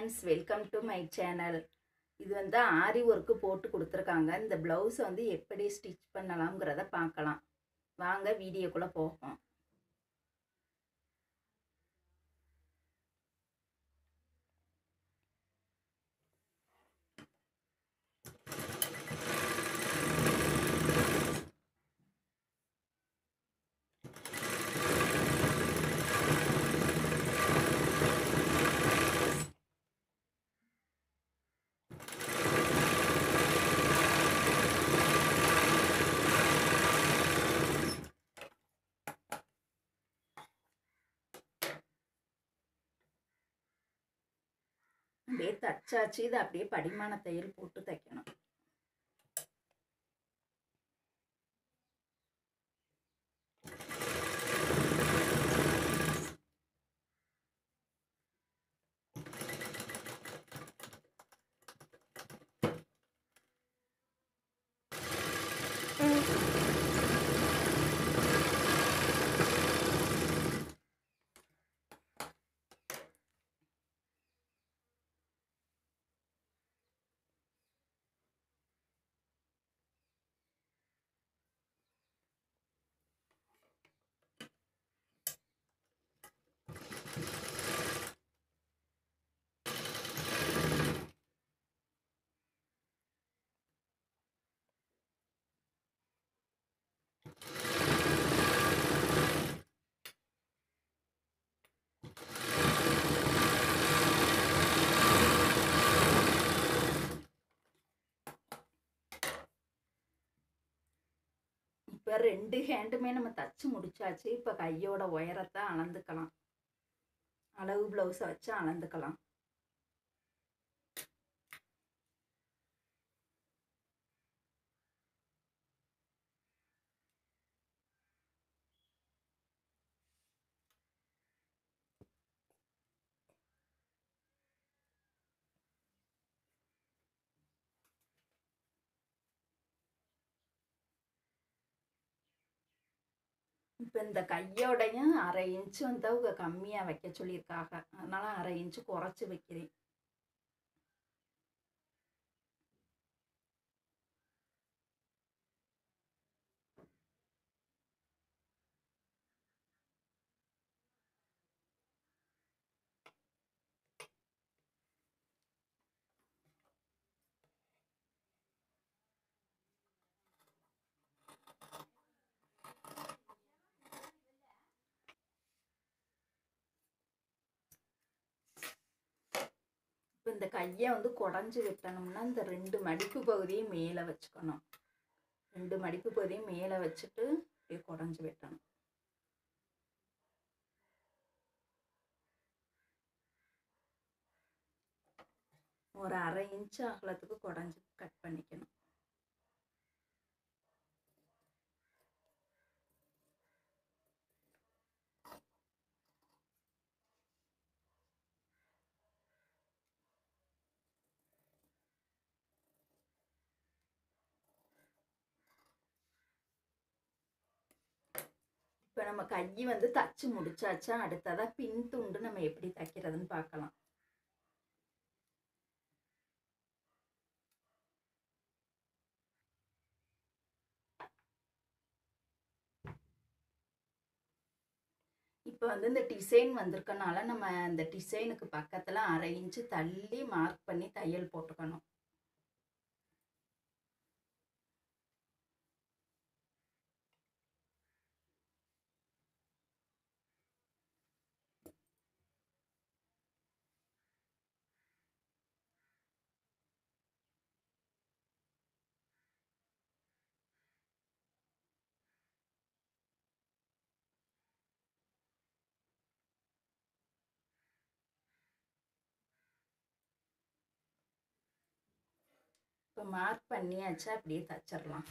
Friends welcome to my channel இது வந்து ஆரி work போட்டு கொடுத்துருக்காங்க இந்த ப்ளவுஸை வந்து எப்படி ஸ்டிச் பண்ணலாம்ங்கிறத பார்க்கலாம் வாங்க வீடியோக்குள்ளே போவோம் அப்படியே தச்சாச்சு இது அப்படியே படிமான தையல் போட்டு தைக்கணும் இப்போ ரெண்டு ஹேண்டுமே நம்ம தச்சு முடிச்சாச்சு இப்போ கையோட உயரத்தை அளந்துக்கலாம் அளவு ப்ளவுஸை வச்சு அளந்துக்கலாம் இப்போ இந்த கையோடையும் அரை இன்ச்சு வந்து அவங்க கம்மியாக வைக்க சொல்லியிருக்காங்க அதனால அரை இன்ச்சு குறைச்சி வைக்கிறேன் இப்போ இந்த கையை வந்து குடஞ்சி வெட்டணும்னா இந்த ரெண்டு மடிப்பு பகுதியை மேலே வச்சுக்கணும் ரெண்டு மடிப்பு பகுதியும் மேலே வச்சுட்டு அப்படியே குடஞ்சி வெட்டணும் ஒரு அரை இன்ச்சு அகலத்துக்கு குடஞ்சி கட் பண்ணிக்கணும் இப்போ நம்ம கை வந்து தச்சு முடிச்சாச்சா அடுத்ததாக பின் துண்டு நம்ம எப்படி தைக்கிறதுன்னு பார்க்கலாம் இப்போ வந்து இந்த டிசைன் வந்திருக்கனால நம்ம இந்த டிசைனுக்கு பக்கத்தில் அரை இன்ச்சு தள்ளி மார்க் பண்ணி தையல் போட்டுக்கணும் இப்போ மார்க் பண்ணியாச்சு அப்படியே தச்சிடலாம்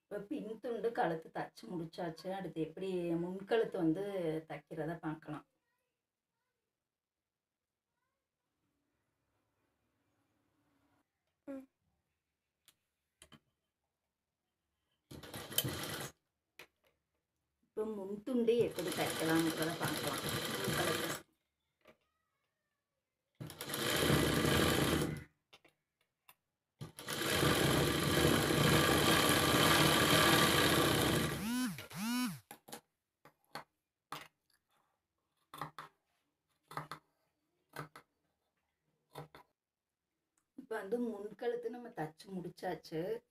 இப்போ பின் துண்டு கழுத்து தச்சு முடிச்சாச்சு அடுத்து எப்படி முன்கழுத்து வந்து தைக்கிறத பார்க்கலாம் ம். இப்போ முன் துண்டு எப்படி தைக்கலாம்ன்றத பார்க்கலாம் முன்கழுத்து இப்போ வந்து முன்கழுத்து நம்ம தச்சு முடிச்சாச்சு